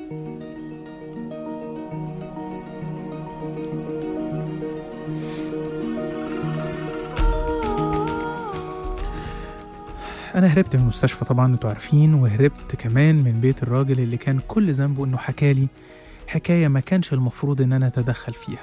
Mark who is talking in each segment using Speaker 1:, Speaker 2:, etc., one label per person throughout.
Speaker 1: أنا هربت من المستشفى طبعا انتوا عارفين وهربت كمان من بيت الراجل اللي كان كل ذنبه إنه حكالي حكاية ما كانش المفروض إن أنا أتدخل فيها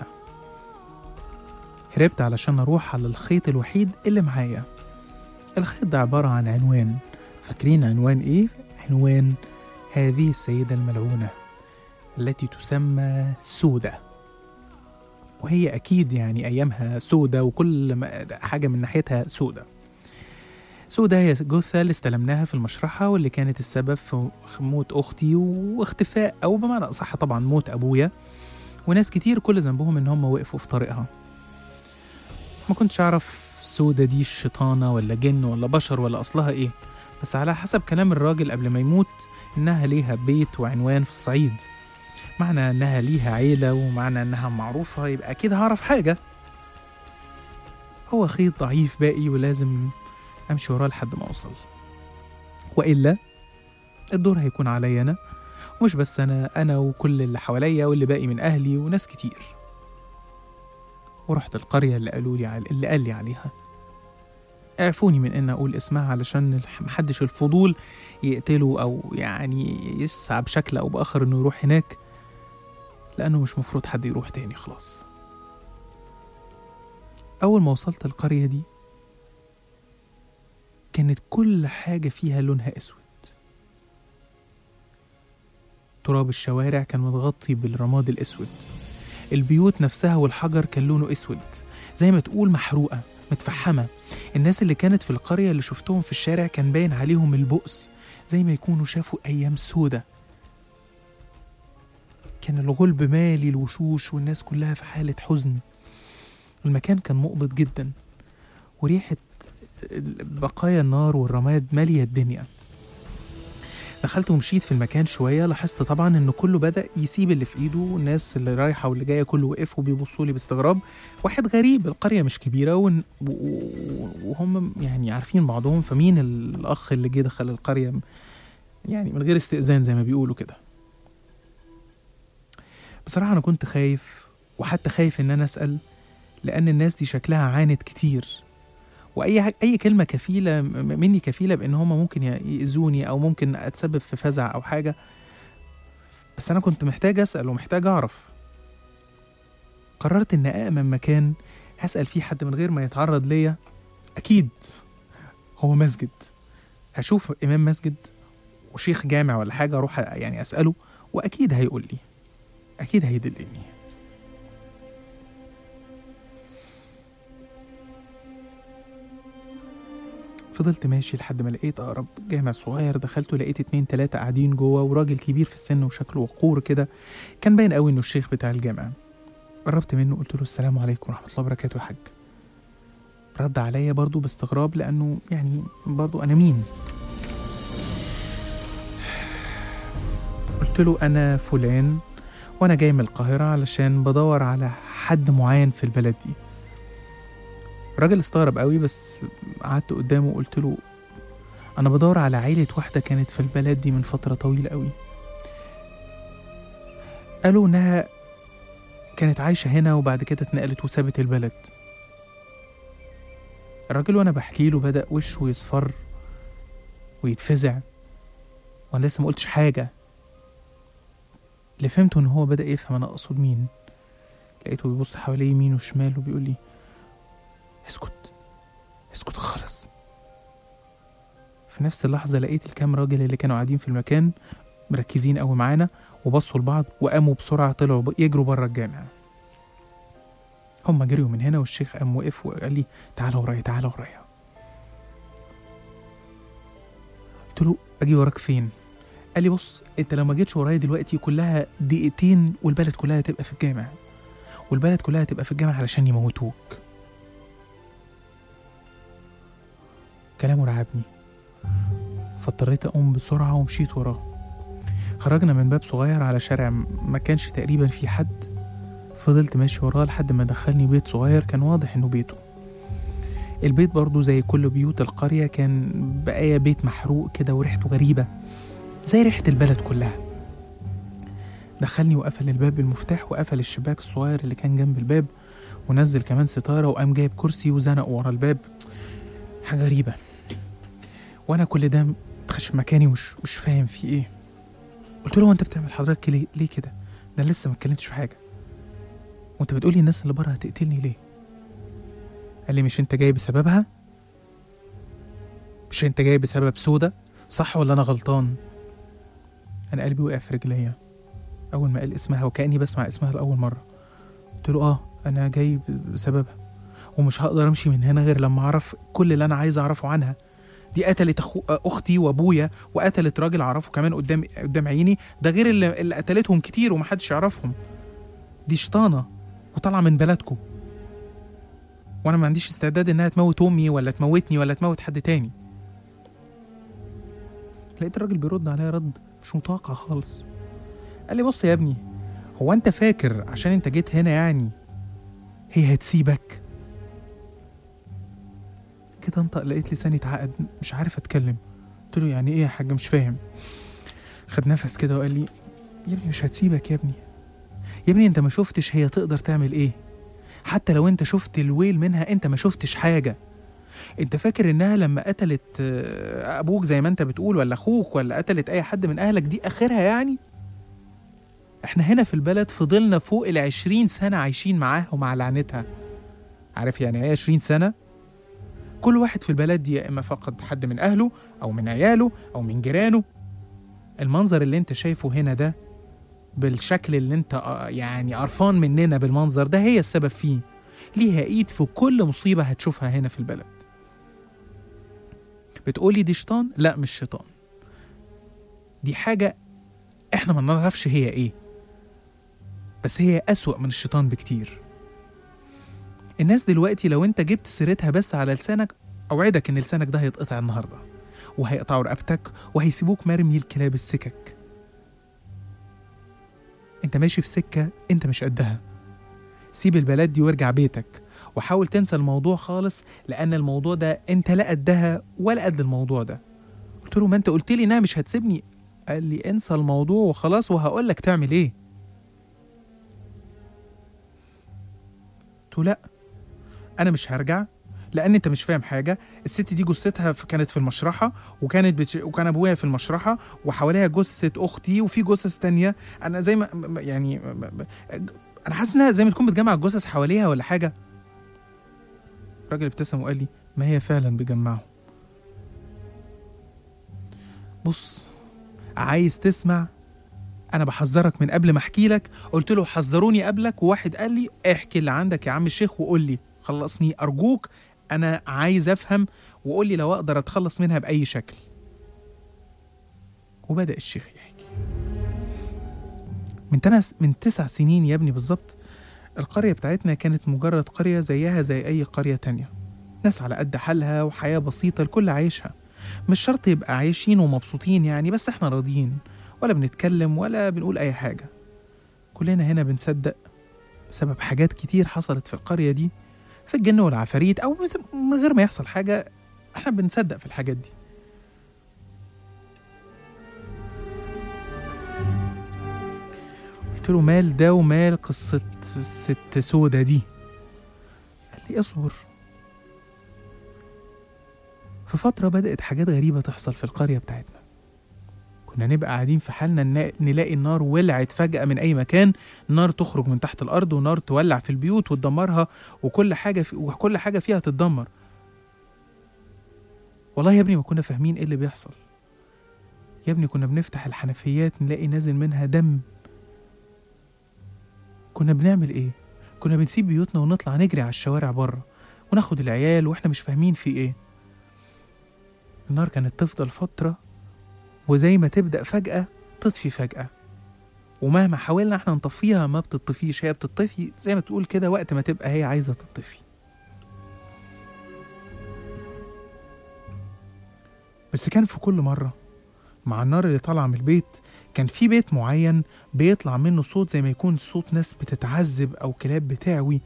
Speaker 1: هربت علشان أروح على الخيط الوحيد اللي معايا الخيط ده عبارة عن عنوان فاكرين عنوان إيه؟ عنوان هذه السيدة الملعونة التي تسمى سودة وهي أكيد يعني أيامها سودة وكل ما- حاجة من ناحيتها سودة سودة هي جثة اللي استلمناها في المشرحة واللي كانت السبب في موت أختي واختفاء أو بمعنى أصح طبعا موت أبويا وناس كتير كل ذنبهم إن هم وقفوا في طريقها ما كنتش أعرف سودة دي الشيطانة ولا جن ولا بشر ولا أصلها إيه بس على حسب كلام الراجل قبل ما يموت إنها ليها بيت وعنوان في الصعيد معنى إنها ليها عيلة ومعنى إنها معروفة يبقى أكيد هعرف حاجة هو خيط ضعيف باقي ولازم امشي وراه لحد ما اوصل والا الدور هيكون عليا انا ومش بس انا انا وكل اللي حواليا واللي باقي من اهلي وناس كتير ورحت القريه اللي قالوا لي عل... اللي قال لي عليها اعفوني من ان اقول اسمها علشان الح- محدش الفضول يقتله او يعني يسعى بشكل او باخر انه يروح هناك لانه مش مفروض حد يروح تاني خلاص اول ما وصلت القريه دي كانت كل حاجة فيها لونها أسود تراب الشوارع كان متغطي بالرماد الأسود البيوت نفسها والحجر كان لونه أسود زي ما تقول محروقة متفحمة الناس اللي كانت في القرية اللي شفتهم في الشارع كان باين عليهم البؤس زي ما يكونوا شافوا أيام سودة كان الغلب مالي الوشوش والناس كلها في حالة حزن المكان كان مقبض جدا وريحة بقايا النار والرماد مالية الدنيا دخلت ومشيت في المكان شوية لاحظت طبعا إن كله بدأ يسيب اللي في إيده الناس اللي رايحة واللي جاية كله وقف وبيبصوا لي باستغراب واحد غريب القرية مش كبيرة ون- و- و- وهم يعني عارفين بعضهم فمين الأخ اللي جه دخل القرية يعني من غير استئذان زي ما بيقولوا كده بصراحة أنا كنت خايف وحتى خايف إن أنا أسأل لأن الناس دي شكلها عانت كتير واي حاجة اي كلمه كفيله م- مني كفيله بان هم ممكن ي- ياذوني او ممكن اتسبب في فزع او حاجه بس انا كنت محتاج اسال ومحتاج اعرف قررت ان امن مكان هسال فيه حد من غير ما يتعرض ليا اكيد هو مسجد هشوف امام مسجد وشيخ جامع ولا حاجه اروح يعني اساله واكيد هيقول لي اكيد هيدلني فضلت ماشي لحد ما لقيت أقرب جامع صغير دخلته لقيت اتنين تلاتة قاعدين جوه وراجل كبير في السن وشكله وقور كده كان باين قوي إنه الشيخ بتاع الجامع قربت منه قلت له السلام عليكم ورحمة الله وبركاته يا حاج رد عليا برضو باستغراب لأنه يعني برضو أنا مين قلت له أنا فلان وأنا جاي من القاهرة علشان بدور على حد معين في البلد دي الراجل استغرب قوي بس قعدت قدامه وقلت له انا بدور على عيلة واحدة كانت في البلد دي من فترة طويلة قوي قالوا انها كانت عايشة هنا وبعد كده اتنقلت وسابت البلد الراجل وانا بحكي له بدأ وشه يصفر ويتفزع وانا لسه ما قلتش حاجة اللي فهمته ان هو بدأ يفهم انا اقصد مين لقيته بيبص حواليه يمين وشمال وبيقول لي اسكت اسكت خالص في نفس اللحظة لقيت الكام راجل اللي كانوا قاعدين في المكان مركزين قوي معانا وبصوا لبعض وقاموا بسرعة طلعوا ب- يجروا بره الجامع هم جريوا من هنا والشيخ قام وقف وقال لي تعالى ورايا تعالى ورايا قلت له اجي وراك فين قال لي بص انت لو ما جيتش ورايا دلوقتي كلها دقيقتين والبلد كلها هتبقى في الجامع والبلد كلها هتبقى في الجامع علشان يموتوك كلامه رعبني فاضطريت اقوم بسرعه ومشيت وراه خرجنا من باب صغير على شارع م- ما كانش تقريبا في حد فضلت ماشي وراه لحد ما دخلني بيت صغير كان واضح انه بيته البيت برضه زي كل بيوت القرية كان بقايا بيت محروق كده وريحته غريبة زي ريحة البلد كلها دخلني وقفل الباب بالمفتاح وقفل الشباك الصغير اللي كان جنب الباب ونزل كمان ستارة وقام جايب كرسي وزنق ورا الباب حاجة غريبة وأنا كل ده اتخش مكاني ومش مش فاهم في إيه قلت له هو أنت بتعمل حضرتك ليه, ليه كده؟ ده أنا لسه ما اتكلمتش في حاجة وأنت بتقولي الناس اللي بره هتقتلني ليه؟ قال لي مش أنت جاي بسببها؟ مش أنت جاي بسبب سودا؟ صح ولا أنا غلطان؟ أنا قلبي وقع في رجليا أول ما قال اسمها وكأني بسمع اسمها لأول مرة قلت له آه أنا جاي ب- بسببها ومش هقدر أمشي من هنا غير لما أعرف كل اللي أنا عايز أعرفه عنها دي قتلت أخو... أختي وأبويا وقتلت راجل أعرفه كمان قدام قدام عيني ده غير اللي, اللي قتلتهم كتير ومحدش يعرفهم دي شيطانة وطالعة من بلدكم وأنا ما عنديش استعداد إنها تموت أمي ولا تموتني ولا تموت حد تاني لقيت الراجل بيرد عليا رد مش متوقع خالص قال لي بص يا ابني هو انت فاكر عشان انت جيت هنا يعني هي هتسيبك كده انطق لقيت لساني اتعقد مش عارف اتكلم قلت له يعني ايه يا حاج مش فاهم خد نفس كده وقال لي يا ابني مش هتسيبك يا ابني يا ابني انت ما شفتش هي تقدر تعمل ايه حتى لو انت شفت الويل منها انت ما شفتش حاجه انت فاكر انها لما قتلت آه، ابوك زي ما انت بتقول ولا اخوك ولا قتلت اي حد من اهلك دي اخرها يعني احنا هنا في البلد فضلنا فوق العشرين سنة عايشين معاها ومع لعنتها عارف يعني ايه عشرين سنة؟ كل واحد في البلد دي يا إما فقد حد من أهله أو من عياله أو من جيرانه المنظر اللي انت شايفه هنا ده بالشكل اللي انت آه، يعني قرفان مننا بالمنظر ده هي السبب فيه ليها ايد في كل مصيبة هتشوفها هنا في البلد بتقولي دي شيطان؟ لا مش شيطان دي حاجة احنا ما نعرفش هي ايه بس هي أسوأ من الشيطان بكتير الناس دلوقتي لو انت جبت سيرتها بس على لسانك اوعدك ان لسانك ده هيتقطع النهارده وهيقطعوا رقبتك وهيسيبوك مرمي الكلاب السكك انت ماشي في سكه انت مش قدها سيب البلد دي وارجع بيتك وحاول تنسى الموضوع خالص لان الموضوع ده انت لا قدها ولا قد الموضوع ده قلت له ما انت قلت لي انها مش هتسيبني قال لي انسى الموضوع وخلاص وهقول لك تعمل ايه قلت له لا انا مش هرجع لان انت مش فاهم حاجه الست دي جثتها في- كانت في المشرحه وكانت بتش... وكان ابويا في المشرحه وحواليها جثه اختي وفي جثث تانية انا زي ما م- م- يعني م- م- انا حاسس انها زي ما تكون بتجمع الجثث حواليها ولا حاجه الراجل ابتسم وقال لي ما هي فعلا بجمعهم بص عايز تسمع انا بحذرك من قبل ما احكي لك قلت له حذروني قبلك وواحد قال لي احكي اللي عندك يا عم الشيخ وقول لي خلصني ارجوك انا عايز افهم وقول لي لو اقدر اتخلص منها باي شكل وبدا الشيخ يحكي من تمس من تسع سنين يا ابني بالظبط القرية بتاعتنا كانت مجرد قرية زيها زي أي قرية تانية ناس على قد حالها وحياة بسيطة الكل عايشها مش شرط يبقى عايشين ومبسوطين يعني بس احنا راضيين ولا بنتكلم ولا بنقول أي حاجة كلنا هنا بنصدق بسبب حاجات كتير حصلت في القرية دي في الجن والعفاريت أو بس- من غير ما يحصل حاجة احنا بنصدق في الحاجات دي قلت له مال ده ومال قصة الست سودة دي قال لي اصبر في فترة بدأت حاجات غريبة تحصل في القرية بتاعتنا كنا نبقى قاعدين في حالنا نا- نلاقي النار ولعت فجأة من أي مكان نار تخرج من تحت الأرض ونار تولع في البيوت وتدمرها وكل حاجة في وكل حاجة فيها تتدمر والله يا ابني ما كنا فاهمين ايه اللي بيحصل يا ابني كنا بنفتح الحنفيات نلاقي نازل منها دم كنا بنعمل ايه كنا بنسيب بيوتنا ونطلع نجري على الشوارع بره وناخد العيال واحنا مش فاهمين في ايه النار كانت تفضل فترة وزي ما تبدأ فجأة تطفي فجأة ومهما حاولنا احنا نطفيها ما بتطفيش هي بتطفي زي ما تقول كده وقت ما تبقى هي عايزة تطفي بس كان في كل مرة مع النار اللي طالعة من البيت كان في بيت معين بيطلع منه صوت زي ما يكون صوت ناس بتتعذب أو كلاب بتعوي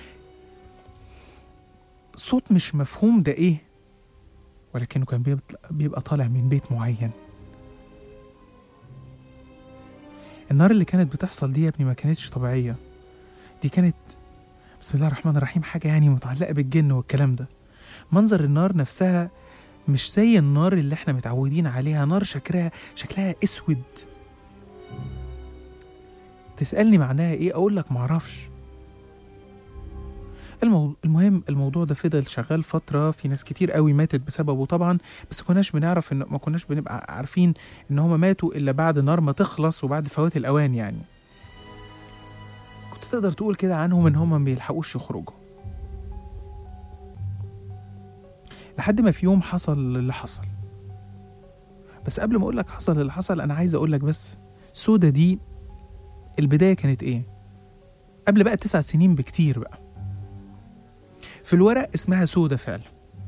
Speaker 1: صوت مش مفهوم ده إيه ولكنه كان بيبقى, بيبقى طالع من بيت معين النار اللي كانت بتحصل دي يا ابني ما كانتش طبيعية دي كانت بسم الله الرحمن الرحيم حاجة يعني متعلقة بالجن والكلام ده منظر النار نفسها مش زي النار اللي احنا متعودين عليها نار شكلها شكلها اسود تسألني معناها ايه اقول لك معرفش المو... المهم الموضوع ده فضل شغال فترة في ناس كتير قوي ماتت بسببه طبعا بس كناش بنعرف ان ما كناش بنبقى عارفين ان هما ماتوا الا بعد النار ما تخلص وبعد فوات الاوان يعني كنت تقدر تقول كده عنهم ان هما ما بيلحقوش يخرجوا لحد ما في يوم حصل اللي حصل بس قبل ما اقول لك حصل اللي حصل انا عايز اقول لك بس سودا دي البدايه كانت ايه قبل بقى تسع سنين بكتير بقى في الورق اسمها سودا فعلا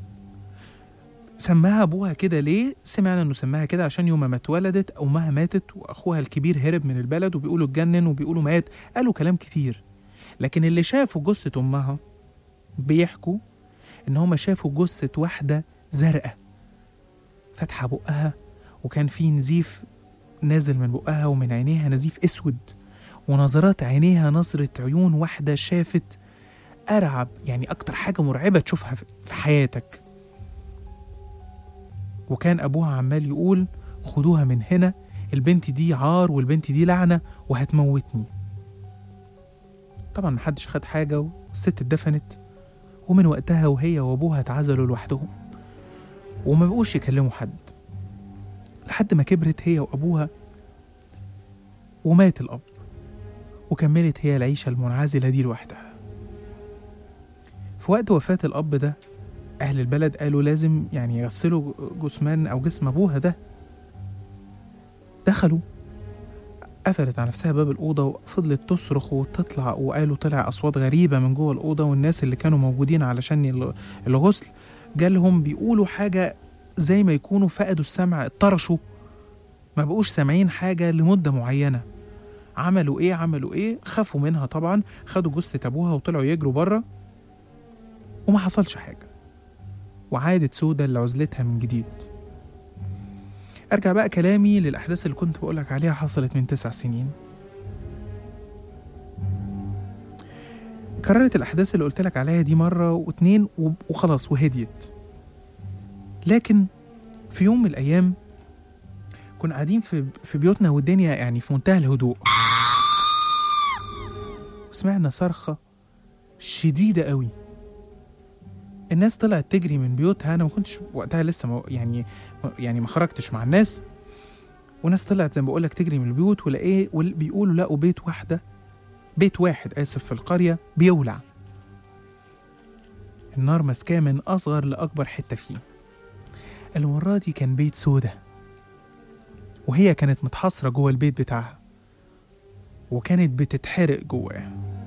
Speaker 1: سماها ابوها كده ليه سمعنا انه سماها كده عشان يوم ما اتولدت امها ماتت واخوها الكبير هرب من البلد وبيقولوا اتجنن وبيقولوا مات قالوا كلام كتير لكن اللي شافوا جثة امها بيحكوا ان هما شافوا جثة واحدة زرقاء فاتحة بقها وكان في نزيف نازل من بقها ومن عينيها نزيف اسود ونظرات عينيها نظرة عيون واحدة شافت أرعب يعني أكتر حاجة مرعبة تشوفها في حياتك وكان أبوها عمال يقول خدوها من هنا البنت دي عار والبنت دي لعنة وهتموتني طبعا محدش خد حاجة والست اتدفنت ومن وقتها وهي وأبوها اتعزلوا لوحدهم وما بقوش يكلموا حد لحد ما كبرت هي وأبوها ومات الأب وكملت هي العيشة المنعزلة دي لوحدها في وقت وفاة الأب ده أهل البلد قالوا لازم يعني يغسلوا جثمان أو جسم أبوها ده دخلوا قفلت على نفسها باب الأوضة وفضلت تصرخ وتطلع وقالوا طلع أصوات غريبة من جوه الأوضة والناس اللي كانوا موجودين علشان الغسل جالهم بيقولوا حاجة زي ما يكونوا فقدوا السمع اتطرشوا ما بقوش سامعين حاجة لمدة معينة عملوا ايه عملوا ايه خافوا منها طبعا خدوا جثة ابوها وطلعوا يجروا بره وما حصلش حاجة وعادت سودا لعزلتها من جديد ارجع بقى كلامي للاحداث اللي كنت بقولك عليها حصلت من تسع سنين كررت الاحداث اللي قلتلك عليها دي مرة واتنين وخلاص وهديت لكن في يوم من الايام كنا قاعدين في في بيوتنا والدنيا يعني في منتهى الهدوء وسمعنا صرخة شديدة قوي الناس طلعت تجري من بيوتها انا ما كنتش وقتها لسه ما يعني يعني ما خرجتش مع الناس وناس طلعت زي ما بقول لك تجري من البيوت ولاقيه بيقولوا لقوا بيت واحده بيت واحد اسف في القريه بيولع النار ماسكاه من اصغر لاكبر حته فيه المره دي كان بيت سودا وهي كانت متحصره جوه البيت بتاعها وكانت بتتحرق جواه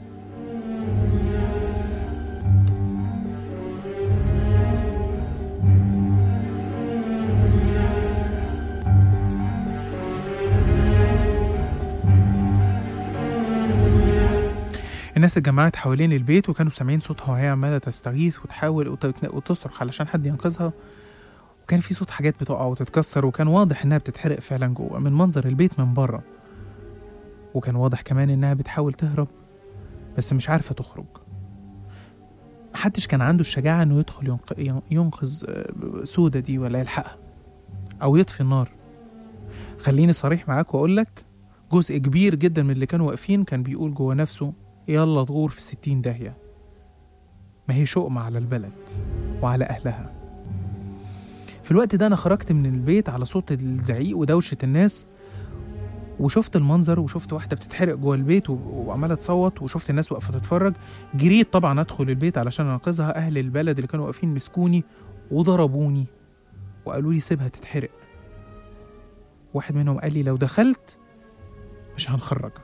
Speaker 1: الناس اتجمعت حوالين البيت وكانوا سامعين صوتها وهي عمالة تستغيث وتحاول وتصرخ علشان حد ينقذها وكان في صوت حاجات بتقع وتتكسر وكان واضح انها بتتحرق فعلا جوه من منظر البيت من بره وكان واضح كمان انها بتحاول تهرب بس مش عارفة تخرج محدش كان عنده الشجاعة انه يدخل ينقذ سودة دي ولا يلحقها او يطفي النار خليني صريح معاك واقول لك جزء كبير جدا من اللي كانوا واقفين كان بيقول جوه نفسه يلا تغور في ستين داهية ما هي شؤم على البلد وعلى أهلها في الوقت ده أنا خرجت من البيت على صوت الزعيق ودوشة الناس وشفت المنظر وشفت واحدة بتتحرق جوه البيت وعمالة تصوت وشفت الناس واقفة تتفرج جريت طبعا أدخل البيت علشان أنقذها أهل البلد اللي كانوا واقفين مسكوني وضربوني وقالوا لي سيبها تتحرق واحد منهم قال لي لو دخلت مش هنخرجك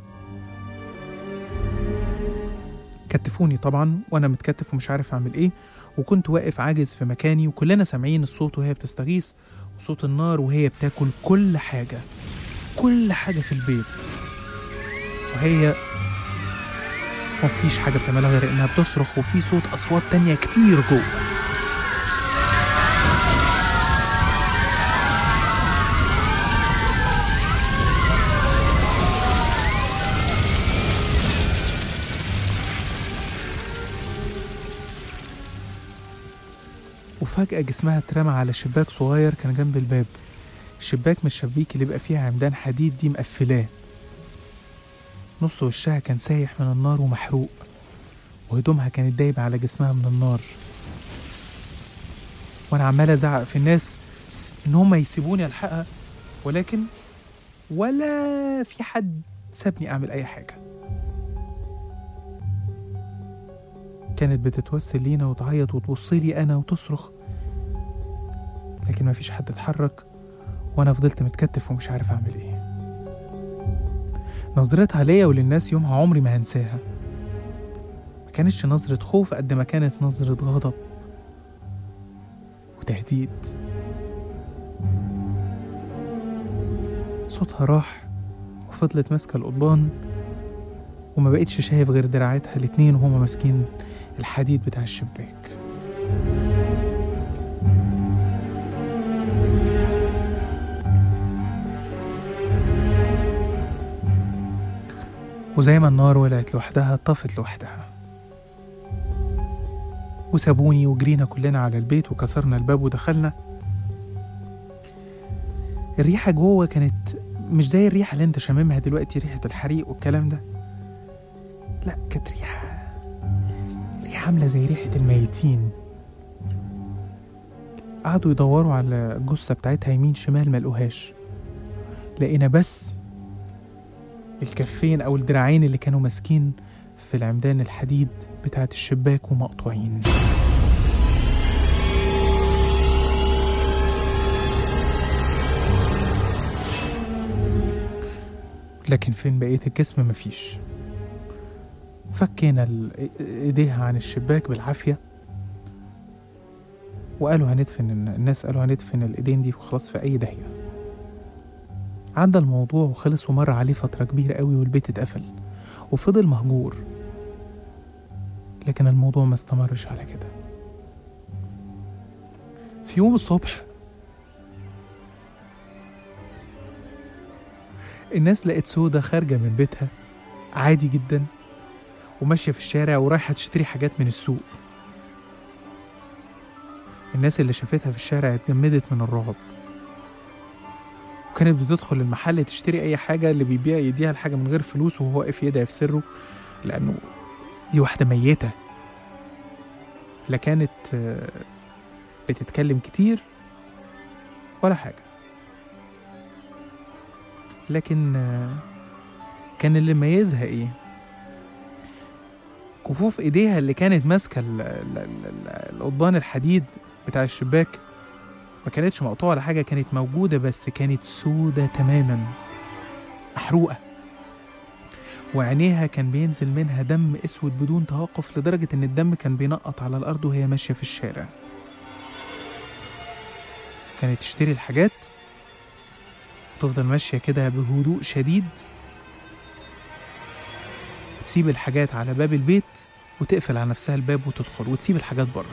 Speaker 1: كتفوني طبعا وانا متكتف ومش عارف اعمل ايه وكنت واقف عاجز في مكاني وكلنا سامعين الصوت وهي بتستغيث وصوت النار وهي بتاكل كل حاجة كل حاجة في البيت وهي مفيش حاجة بتعملها غير إنها بتصرخ وفي صوت أصوات تانية كتير جوه وفجأة جسمها اترمى على شباك صغير كان جنب الباب الشباك من الشبابيك اللي بيبقى فيها عمدان حديد دي مقفلاه نص وشها كان سايح من النار ومحروق وهدومها كانت دايبة على جسمها من النار وانا عمال ازعق في الناس س- ان هم يسيبوني الحقها ولكن ولا في حد سابني اعمل اي حاجه كانت بتتوسل لينا وتعيط وتبص لي انا وتصرخ لكن ما فيش حد اتحرك وانا فضلت متكتف ومش عارف اعمل ايه نظرتها ليا وللناس يومها عمري ما هنساها ما كانتش نظرة خوف قد ما كانت نظرة غضب وتهديد صوتها راح وفضلت ماسكة القضبان وما بقتش شايف غير دراعاتها الاتنين وهما ماسكين الحديد بتاع الشباك وزي ما النار ولعت لوحدها طفت لوحدها وسابوني وجرينا كلنا على البيت وكسرنا الباب ودخلنا الريحة جوه كانت مش زي الريحة اللي انت شاممها دلوقتي ريحة الحريق والكلام ده لا كانت ريحة ريحة عاملة زي ريحة الميتين قعدوا يدوروا على الجثة بتاعتها يمين شمال ملقوهاش لقينا بس الكفين أو الدراعين اللي كانوا ماسكين في العمدان الحديد بتاعت الشباك ومقطوعين لكن فين بقية الجسم مفيش فكينا ال- ايديها عن الشباك بالعافية وقالوا هندفن الناس قالوا هندفن الايدين دي وخلاص في اي داهية عدى الموضوع وخلص ومر عليه فترة كبيرة قوي والبيت اتقفل وفضل مهجور لكن الموضوع ما استمرش على كده في يوم الصبح الناس لقت سودة خارجة من بيتها عادي جدا وماشية في الشارع ورايحة تشتري حاجات من السوق الناس اللي شافتها في الشارع اتجمدت من الرعب وكانت بتدخل المحل تشتري أي حاجة اللي بيبيع يديها الحاجة من غير فلوس وهو واقف يدعي في سره لأنه دي واحدة ميتة لا كانت آه، بتتكلم كتير ولا حاجة لكن آه، كان اللي ميزها ايه كفوف ايديها اللي كانت ماسكه ال- ال- ال- ال- القضبان الحديد بتاع الشباك ما كانتش مقطوعه ولا حاجه كانت موجوده بس كانت سودة تماما محروقه وعينيها كان بينزل منها دم اسود بدون توقف لدرجه ان الدم كان بينقط على الارض وهي ماشيه في الشارع كانت تشتري الحاجات تفضل ماشيه كده بهدوء شديد تسيب الحاجات على باب البيت وتقفل على نفسها الباب وتدخل وتسيب الحاجات بره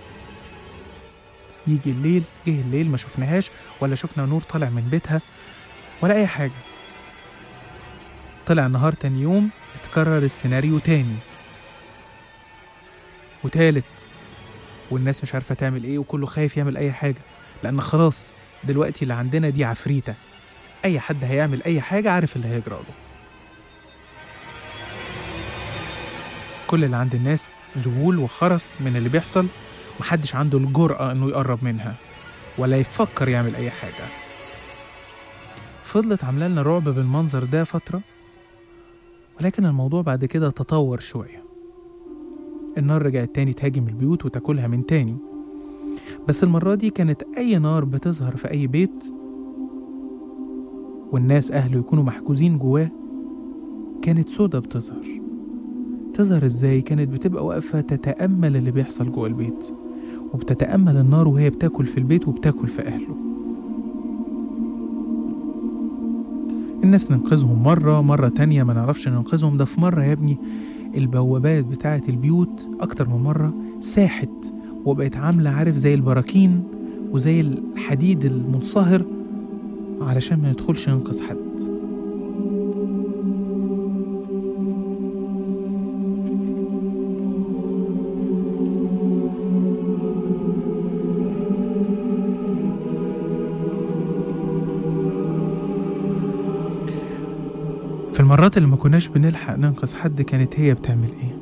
Speaker 1: يجي الليل جه الليل ما شفناهاش ولا شفنا نور طالع من بيتها ولا اي حاجه طلع النهار تاني يوم اتكرر السيناريو تاني وتالت والناس مش عارفه تعمل ايه وكله خايف يعمل اي حاجه لان خلاص دلوقتي اللي عندنا دي عفريته اي حد هيعمل اي حاجه عارف اللي هيجرى له كل اللي عند الناس ذهول وخرس من اللي بيحصل محدش عنده الجرأة إنه يقرب منها ولا يفكر يعمل أي حاجة فضلت عاملة لنا رعب بالمنظر ده فترة ولكن الموضوع بعد كده تطور شوية النار رجعت تاني تهاجم البيوت وتاكلها من تاني بس المرة دي كانت أي نار بتظهر في أي بيت والناس أهله يكونوا محجوزين جواه كانت سودة بتظهر تظهر ازاي كانت بتبقى واقفة تتأمل اللي بيحصل جوه البيت وبتتأمل النار وهي بتاكل في البيت وبتاكل في أهله الناس ننقذهم مرة مرة تانية ما نعرفش ننقذهم ده في مرة يا ابني البوابات بتاعة البيوت أكتر من مرة ساحت وبقت عاملة عارف زي البراكين وزي الحديد المنصهر علشان ما ندخلش ننقذ حد في المرات اللي ما كناش بنلحق ننقذ حد كانت هي بتعمل ايه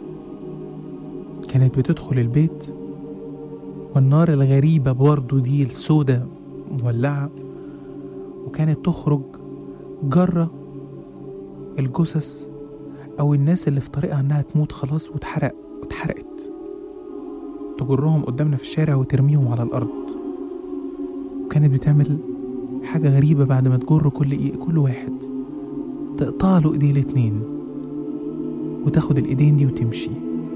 Speaker 1: كانت بتدخل البيت والنار الغريبة برضه دي السودة مولعة وكانت تخرج جرة الجثث أو الناس اللي في طريقها إنها تموت خلاص واتحرق واتحرقت تجرهم قدامنا في الشارع وترميهم على الأرض وكانت بتعمل حاجة غريبة بعد ما تجر كل إيه كل واحد تقطع له إيديه الاتنين وتاخد الإيدين دي وتمشي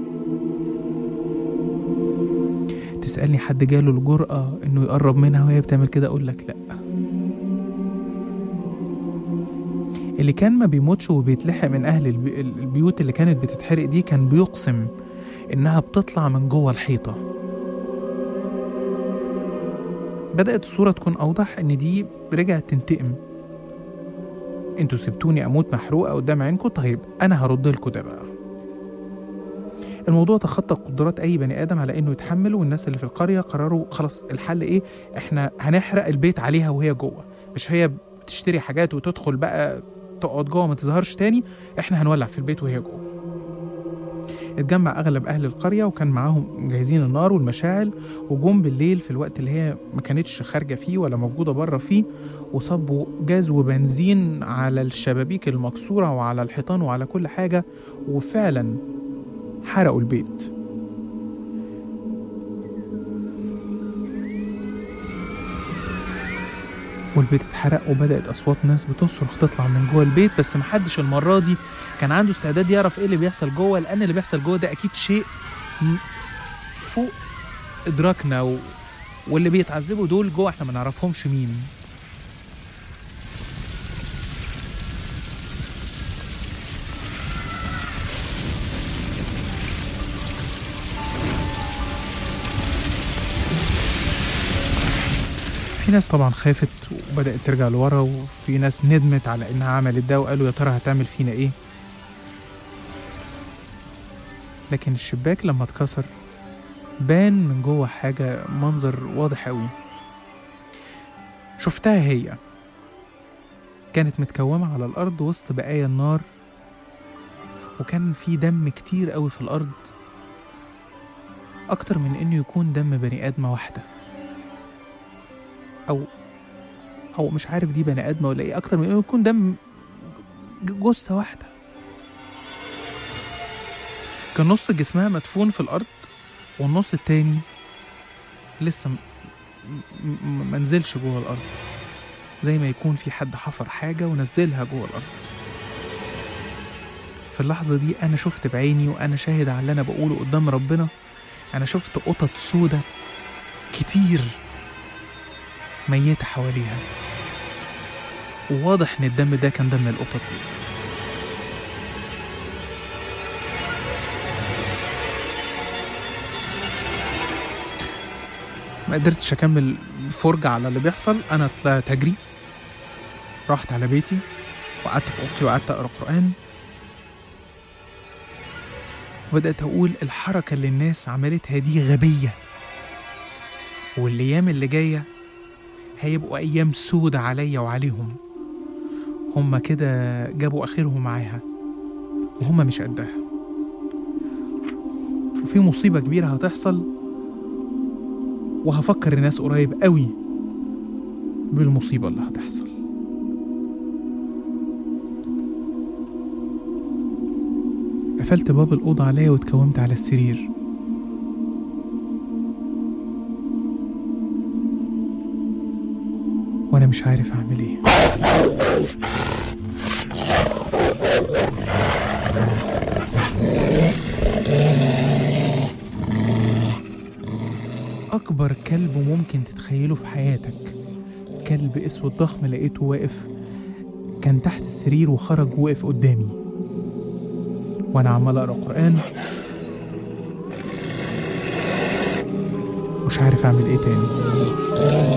Speaker 1: تسألني حد جاله الجرأة إنه يقرب منها وهي بتعمل كده أقول لك لأ اللي كان ما بيموتش وبيتلحق من أهل البي- البيوت اللي كانت بتتحرق دي كان بيقسم إنها بتطلع من جوه الحيطة بدأت الصورة تكون أوضح إن دي رجعت تنتقم انتوا سبتوني أموت محروقة قدام عينكم طيب أنا هرد لكم ده بقى الموضوع تخطى قدرات أي بني آدم على إنه يتحمل والناس اللي في القرية قرروا خلاص الحل إيه إحنا هنحرق البيت عليها وهي جوه مش هي بتشتري حاجات وتدخل بقى تقعد جوه ما تظهرش تاني إحنا هنولع في البيت وهي جوه اتجمع اغلب اهل القريه وكان معاهم مجهزين النار والمشاعل وجم بالليل في الوقت اللي هي ما كانتش خارجه فيه ولا موجوده بره فيه وصبوا جاز وبنزين على الشبابيك المكسوره وعلى الحيطان وعلى كل حاجه وفعلا حرقوا البيت والبيت اتحرق وبدأت أصوات ناس بتصرخ تطلع من جوه البيت بس محدش المرة دي كان عنده استعداد يعرف ايه اللي بيحصل جوه لأن اللي بيحصل جوه ده أكيد شيء م- فوق إدراكنا و... واللي بيتعذبوا دول جوه احنا ما نعرفهمش مين في ناس طبعا خافت وبدأت ترجع لورا وفي ناس ندمت على إنها عملت ده وقالوا يا ترى هتعمل فينا إيه لكن الشباك لما اتكسر بان من جوه حاجة منظر واضح أوي شفتها هي كانت متكومة على الأرض وسط بقايا النار وكان في دم كتير أوي في الأرض أكتر من إنه يكون دم بني آدمة واحدة أو أو مش عارف دي بني آدمة ولا إيه أكتر من إنه يكون دم ج- جثة واحدة كان نص جسمها مدفون في الأرض والنص التاني لسه م- م- منزلش جوه الأرض زي ما يكون في حد حفر حاجة ونزلها جوه الأرض في اللحظة دي أنا شفت بعيني وأنا شاهد على اللي أنا بقوله قدام ربنا أنا شفت قطط سودة كتير ميتة حواليها وواضح إن الدم ده كان دم القطط دي ما قدرتش اكمل الفرجة على اللي بيحصل انا طلعت اجري رحت على بيتي وقعدت في اوضتي وقعدت اقرا قران وبدات اقول الحركه اللي الناس عملتها دي غبيه والايام اللي جايه هيبقوا ايام سودة عليا وعليهم هما كده جابوا اخرهم معاها وهما مش قدها وفي مصيبه كبيره هتحصل وهفكر الناس قريب قوي بالمصيبة اللي هتحصل قفلت باب الأوضة عليا واتكومت على السرير وأنا مش عارف أعمل إيه أكبر كلب ممكن تتخيله في حياتك كلب اسود ضخم لقيته واقف كان تحت السرير وخرج وقف قدامي وأنا عمال أقرأ قرآن مش عارف أعمل إيه تاني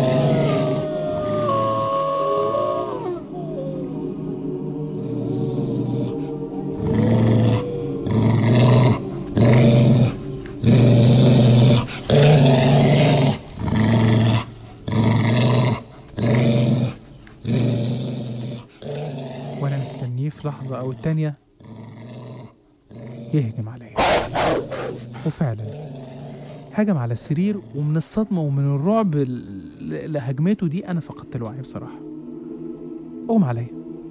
Speaker 1: وانا مستنيه في لحظة او التانية يهجم عليا وفعلا هجم على السرير ومن الصدمة ومن الرعب اللي هجمته دي انا فقدت الوعي بصراحة اغمى عليا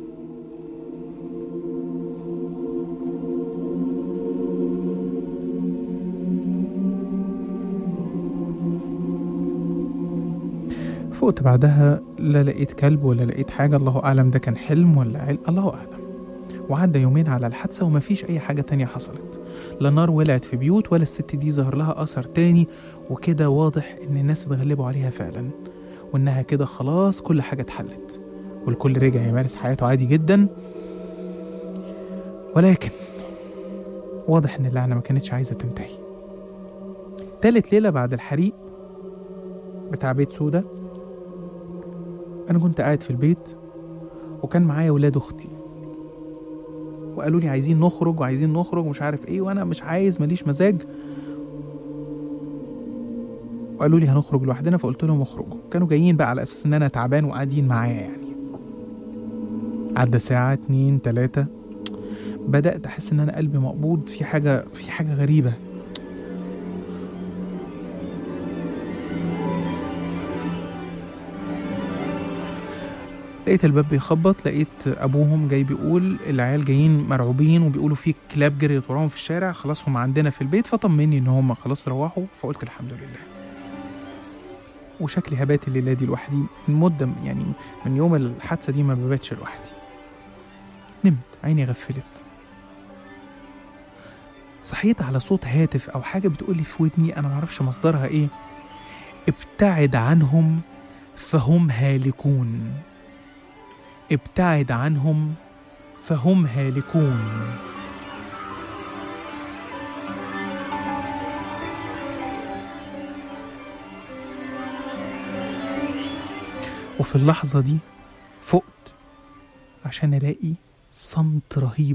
Speaker 1: فقت بعدها لا لقيت كلب ولا لقيت حاجة الله أعلم ده كان حلم ولا عل... الله أعلم وعدى يومين على الحادثة ومفيش أي حاجة تانية حصلت لا نار ولعت في بيوت ولا الست دي ظهر لها أثر تاني وكده واضح إن الناس اتغلبوا عليها فعلا وإنها كده خلاص كل حاجة اتحلت والكل رجع يمارس حياته عادي جدا ولكن واضح إن اللعنة ما كانتش عايزة تنتهي تالت ليلة بعد الحريق بتاع بيت سودا أنا كنت قاعد في البيت وكان معايا ولاد أختي وقالوا لي عايزين نخرج وعايزين نخرج ومش عارف إيه وأنا مش عايز ماليش مزاج وقالوا لي هنخرج لوحدنا فقلت لهم اخرجوا كانوا جايين بقى على أساس إن أنا تعبان وقاعدين معايا يعني عدى ساعة اتنين تلاتة بدأت أحس إن أنا قلبي مقبوض في حاجة في حاجة غريبة لقيت الباب بيخبط لقيت ابوهم جاي بيقول العيال جايين مرعوبين وبيقولوا في كلاب جريت وراهم في الشارع خلاص هم عندنا في البيت فطمني ان هم خلاص روحوا فقلت الحمد لله وشكلي هبات الليله دي لوحدي من مده يعني من يوم الحادثه دي ما بباتش لوحدي نمت عيني غفلت صحيت على صوت هاتف او حاجه بتقولي في ودني انا معرفش مصدرها ايه ابتعد عنهم فهم هالكون ابتعد عنهم فهم هالكون وفي اللحظة دي فقت عشان ألاقي صمت رهيب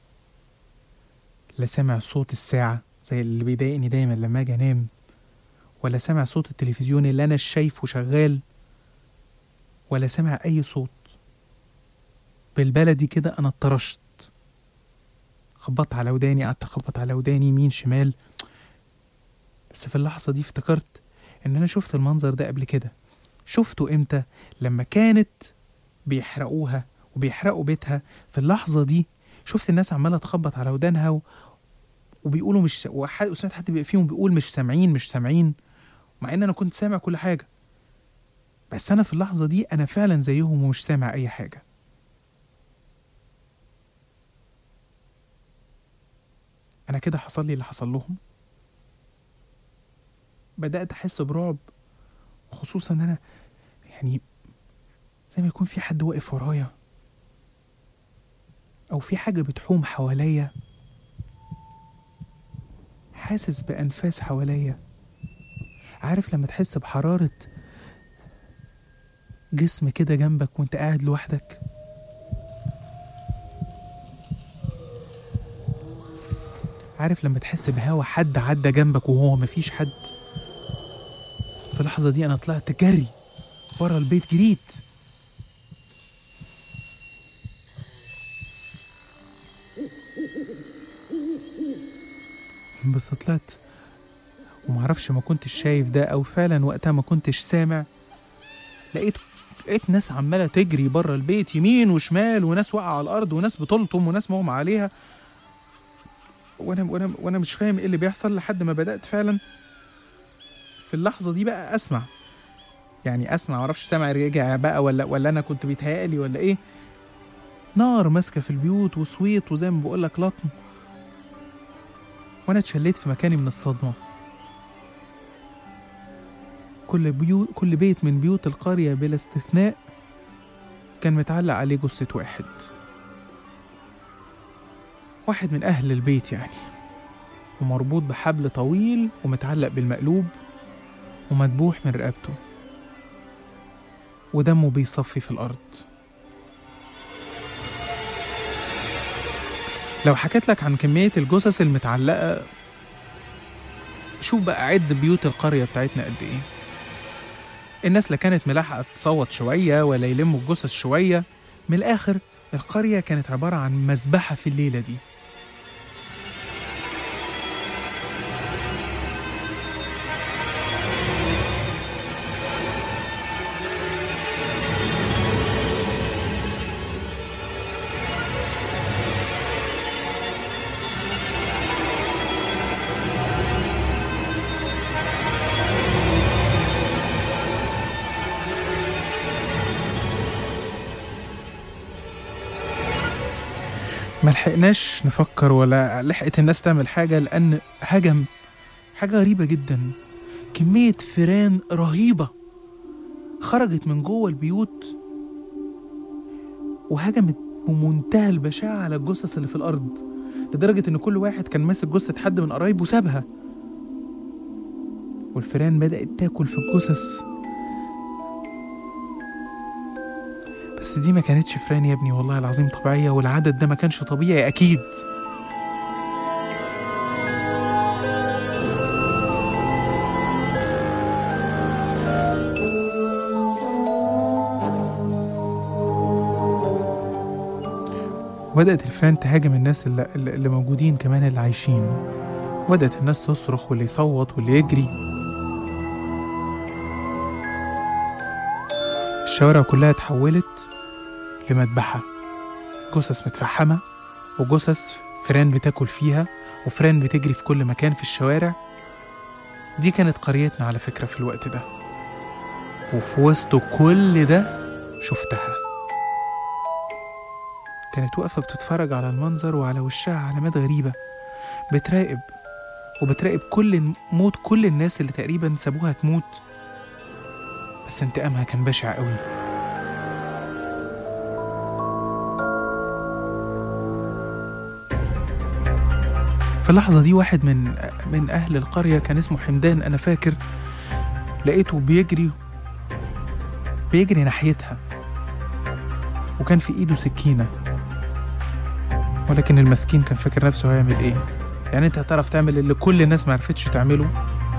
Speaker 1: لا سامع صوت الساعة زي اللي بيضايقني دايما لما أجي أنام ولا سامع صوت التلفزيون اللي أنا شايفه شغال ولا سامع أي صوت بالبلدي كده انا اتطرشت خبطت على وداني قعدت اخبط على وداني يمين شمال بس في اللحظة دي افتكرت ان انا شفت المنظر ده قبل كده شفته امتى لما كانت بيحرقوها وبيحرقوا بيتها في اللحظة دي شفت الناس عمالة تخبط على ودانها و... وبيقولوا مش وحد وسمعت حد بي- فيهم بيقول مش سامعين مش سامعين مع ان انا كنت سامع كل حاجة بس انا في اللحظة دي انا فعلا زيهم ومش سامع اي حاجة انا كده حصل لي اللي حصل لهم بدات احس برعب خصوصا ان انا يعني زي ما يكون في حد واقف ورايا او في حاجه بتحوم حواليا حاسس بانفاس حواليا عارف لما تحس بحراره جسم كده جنبك وانت قاعد لوحدك عارف لما تحس بهوا حد عدى جنبك وهو مفيش حد في اللحظة دي أنا طلعت جري برا البيت جريت بس طلعت ومعرفش ما كنتش شايف ده أو فعلا وقتها ما كنتش سامع لقيت لقيت ناس عمالة تجري برا البيت يمين وشمال وناس واقعة على الأرض وناس بتلطم وناس مغمى عليها وانا وانا وانا مش فاهم ايه اللي بيحصل لحد ما بدات فعلا في اللحظه دي بقى اسمع يعني اسمع معرفش سامع رجع بقى ولا ولا انا كنت بيتهيألي ولا ايه نار ماسكه في البيوت وصويت وزي ما بقول لك لطم وانا اتشليت في مكاني من الصدمه كل بيوت كل بيت من بيوت القريه بلا استثناء كان متعلق عليه جثه واحد واحد من أهل البيت يعني ومربوط بحبل طويل ومتعلق بالمقلوب ومدبوح من رقبته ودمه بيصفي في الأرض لو حكيت لك عن كمية الجثث المتعلقة شوف بقى عد بيوت القرية بتاعتنا قد إيه الناس لا كانت ملاحقة تصوت شوية ولا يلموا الجثث شوية من الآخر القرية كانت عبارة عن مذبحة في الليلة دي ما لحقناش نفكر ولا لحقت الناس تعمل حاجة لأن هجم حاجة غريبة جدا كمية فيران رهيبة خرجت من جوه البيوت وهجمت بمنتهى البشاعة على الجثث اللي في الأرض لدرجة إن كل واحد كان ماسك جثة حد من قرايبه سابها والفيران بدأت تاكل في الجثث بس دي ما كانتش فران يا ابني والله العظيم طبيعية والعدد ده ما كانش طبيعي أكيد بدأت الفئران تهاجم الناس اللي, اللي موجودين كمان اللي عايشين بدأت الناس تصرخ واللي يصوت واللي يجري الشوارع كلها اتحولت لمذبحة جثث متفحمة وجثث فئران بتاكل فيها وفئران بتجري في كل مكان في الشوارع دي كانت قريتنا على فكرة في الوقت ده وفي وسط كل ده شفتها كانت واقفة بتتفرج على المنظر وعلى وشها علامات غريبة بتراقب وبتراقب كل موت كل الناس اللي تقريبا سابوها تموت بس انتقامها كان بشع قوي في اللحظة دي واحد من من أهل القرية كان اسمه حمدان أنا فاكر لقيته بيجري بيجري ناحيتها وكان في إيده سكينة ولكن المسكين كان فاكر نفسه هيعمل إيه يعني أنت هتعرف تعمل اللي كل الناس ما عرفتش تعمله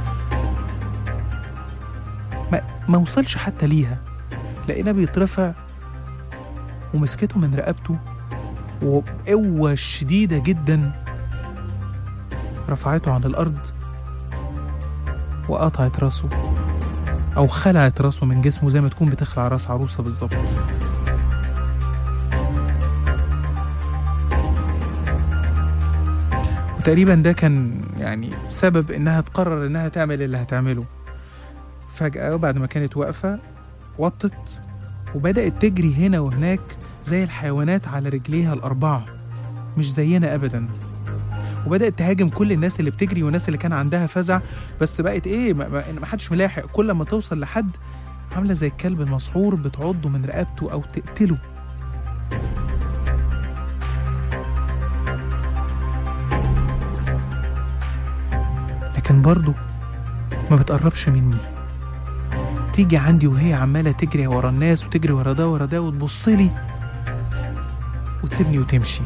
Speaker 1: ما, ما وصلش حتى ليها لقيناه بيترفع ومسكته من رقبته وبقوة شديدة جدا رفعته عن الأرض وقطعت راسه أو خلعت راسه من جسمه زي ما تكون بتخلع راس عروسة بالظبط وتقريبا ده كان يعني سبب إنها تقرر إنها تعمل اللي هتعمله فجأة بعد ما كانت واقفة وطت وبدأت تجري هنا وهناك زي الحيوانات على رجليها الأربعة مش زينا أبدا وبدأت تهاجم كل الناس اللي بتجري والناس اللي كان عندها فزع بس بقت إيه ما, ما ما حدش ملاحق كل ما توصل لحد عاملة زي الكلب المسحور بتعضه من رقبته أو تقتله لكن برضه ما بتقربش مني تيجي عندي وهي عمالة تجري ورا الناس وتجري ورا ده ورا ده وتبصلي وتسيبني وتمشي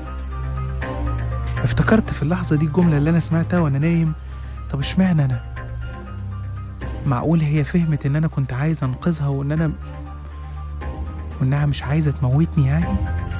Speaker 1: افتكرت في اللحظة دي الجملة اللي أنا سمعتها وأنا نايم طب اشمعنى أنا؟ معقول هي فهمت إن أنا كنت عايز أنقذها وإن أنا وإنها مش عايزة تموتني يعني؟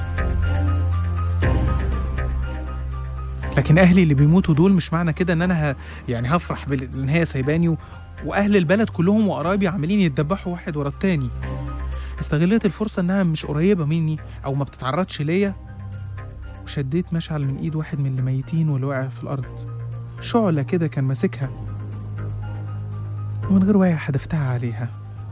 Speaker 1: لكن أهلي اللي بيموتوا دول مش معنى كده إن أنا ه... يعني هفرح بال- إن هي سايباني و... وأهل البلد كلهم وقرايبي عمالين يتدبحوا واحد ورا التاني استغليت الفرصة إنها مش قريبة مني أو ما بتتعرضش ليا وشديت مشعل من ايد واحد من اللي ميتين واللي واقع في الارض شعلة كده كان ماسكها ومن غير وعي حدفتها عليها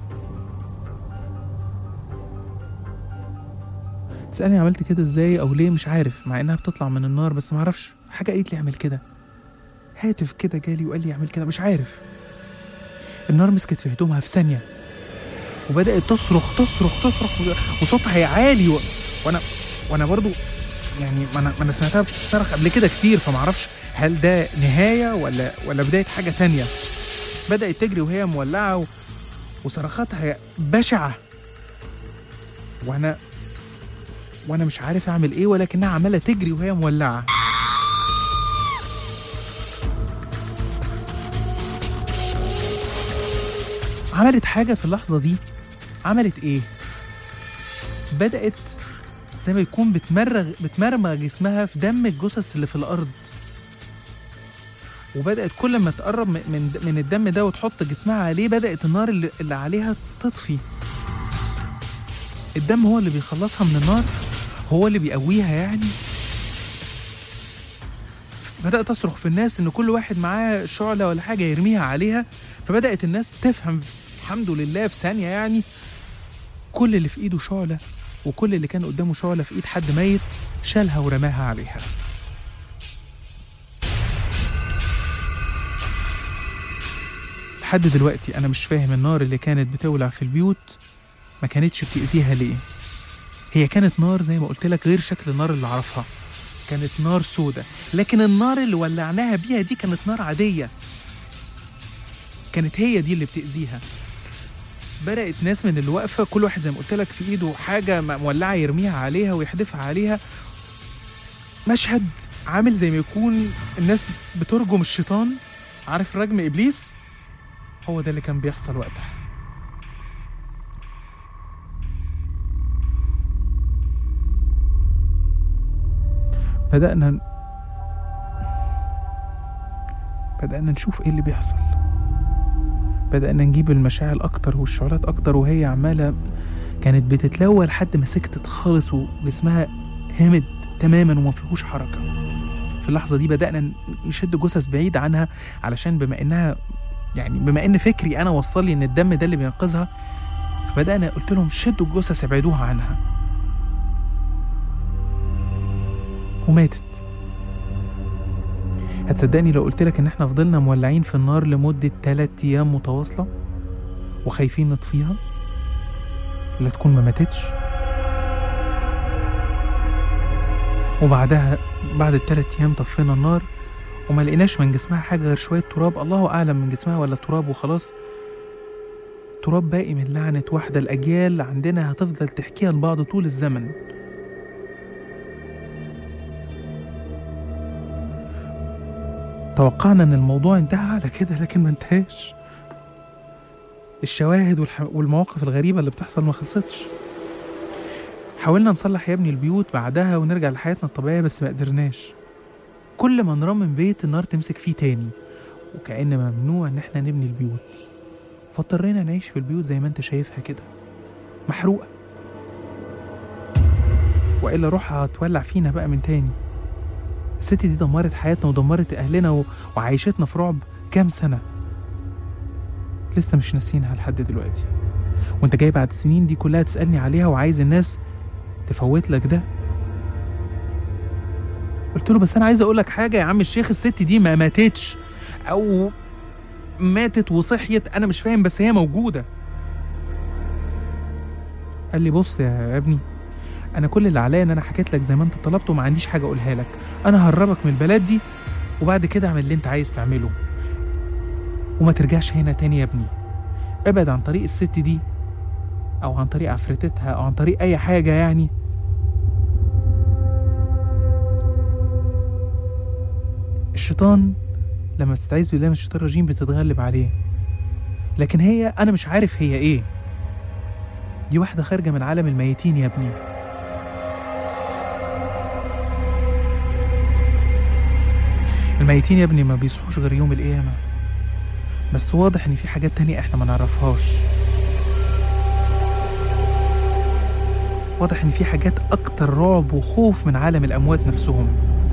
Speaker 1: تسألني عملت كده ازاي او ليه مش عارف مع انها بتطلع من النار بس معرفش حاجة قالت لي اعمل كده هاتف كده جالي وقال لي اعمل كده مش عارف النار مسكت في هدومها في ثانية وبدأت تصرخ تصرخ تصرخ وصوتها عالي و... وانا وانا برضو يعني ما انا ما انا سمعتها بتصرخ قبل كده كتير فما اعرفش هل ده نهايه ولا ولا بدايه حاجه تانية بدات تجري وهي مولعه و... وصرخاتها بشعه وانا وانا مش عارف اعمل ايه ولكنها عماله تجري وهي مولعه عملت حاجه في اللحظه دي عملت ايه بدات زي ما يكون بتمرغ بتمرمغ جسمها في دم الجثث اللي في الارض وبدات كل ما تقرب من من- من الدم ده وتحط جسمها عليه بدات النار اللي, اللي عليها تطفي الدم هو اللي بيخلصها من النار هو اللي بيقويها يعني بدأت أصرخ في الناس إن كل واحد معاه شعلة ولا حاجة يرميها عليها فبدأت الناس تفهم الحمد لله في ثانية يعني كل اللي في إيده شعلة وكل اللي كان قدامه شعلة في إيد حد ميت شالها ورماها عليها لحد دلوقتي أنا مش فاهم النار اللي كانت بتولع في البيوت ما كانتش بتأذيها ليه هي كانت نار زي ما قلت لك غير شكل النار اللي أعرفها كانت نار سودة لكن النار اللي ولعناها بيها دي كانت نار عادية كانت هي دي اللي بتأذيها بدأت ناس من اللي واقفة كل واحد زي ما قلت لك في إيده حاجة م- مولعة يرميها عليها ويحدفها عليها مشهد عامل زي ما يكون الناس بترجم الشيطان عارف رجم إبليس هو ده اللي كان بيحصل وقتها بدأنا بدأنا نشوف ايه اللي بيحصل بدأنا نجيب المشاعل أكتر والشعلات أكتر وهي عمالة كانت بتتلوى لحد ما سكتت خالص وجسمها همد تماما وما فيهوش حركة في اللحظة دي بدأنا نشد جثث بعيد عنها علشان بما إنها يعني بما إن فكري أنا وصل لي إن الدم ده اللي بينقذها فبدأنا قلت لهم شدوا الجثث ابعدوها عنها وماتت هتصدقني لو قلت لك ان احنا فضلنا مولعين في النار لمدة 3 ايام متواصلة وخايفين نطفيها لا تكون ما ماتتش وبعدها بعد الثلاث ايام طفينا النار وما لقيناش من جسمها حاجة غير شوية تراب الله أعلم من جسمها ولا تراب وخلاص تراب باقي من لعنة واحدة الأجيال عندنا هتفضل تحكيها لبعض طول الزمن توقعنا ان الموضوع انتهى على كده لكن ما انتهاش الشواهد والح... والمواقف الغريبة اللي بتحصل ما خلصتش حاولنا نصلح يا ابني البيوت بعدها ونرجع لحياتنا الطبيعية بس ما قدرناش كل ما نرمم بيت النار تمسك فيه تاني وكأن ممنوع ان احنا نبني البيوت فاضطرينا نعيش في البيوت زي ما انت شايفها كده محروقة وإلا روحها هتولع فينا بقى من تاني الست دي دمرت حياتنا ودمرت أهلنا و... وعيشتنا في رعب كام سنة لسه مش ناسينها لحد دلوقتي وانت جاي بعد السنين دي كلها تسألني عليها وعايز الناس تفوت لك ده قلت له بس انا عايز اقول لك حاجه يا عم الشيخ الست دي ما ماتتش او ماتت وصحيت انا مش فاهم بس هي موجوده قال لي بص يا ابني انا كل اللي عليا ان انا حكيت لك زي ما انت طلبت وما عنديش حاجه اقولها لك انا هربك من البلد دي وبعد كده اعمل اللي انت عايز تعمله وما ترجعش هنا تاني يا ابني ابعد عن طريق الست دي او عن طريق عفرتتها او عن طريق اي حاجه يعني الشيطان لما بتستعيذ بالله من الشيطان الرجيم بتتغلب عليه لكن هي انا مش عارف هي ايه دي واحده خارجه من عالم الميتين يا ابني الميتين يا ابني ما بيصحوش غير يوم القيامه بس واضح ان في حاجات تانية احنا ما نعرفهاش واضح ان في حاجات اكتر رعب وخوف من عالم الاموات نفسهم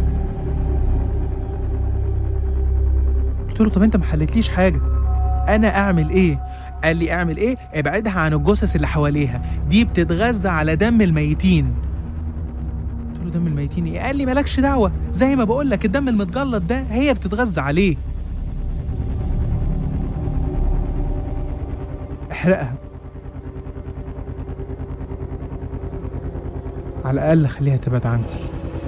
Speaker 1: قلت له طب انت ما حلتليش حاجه انا اعمل ايه قال لي اعمل ايه ابعدها عن الجثث اللي حواليها دي بتتغذى على دم الميتين قلت له دم الميتين ايه قال لي مالكش دعوه زي ما بقول لك الدم المتجلط ده هي بتتغذى عليه احرقها على الاقل خليها تبعد عنكم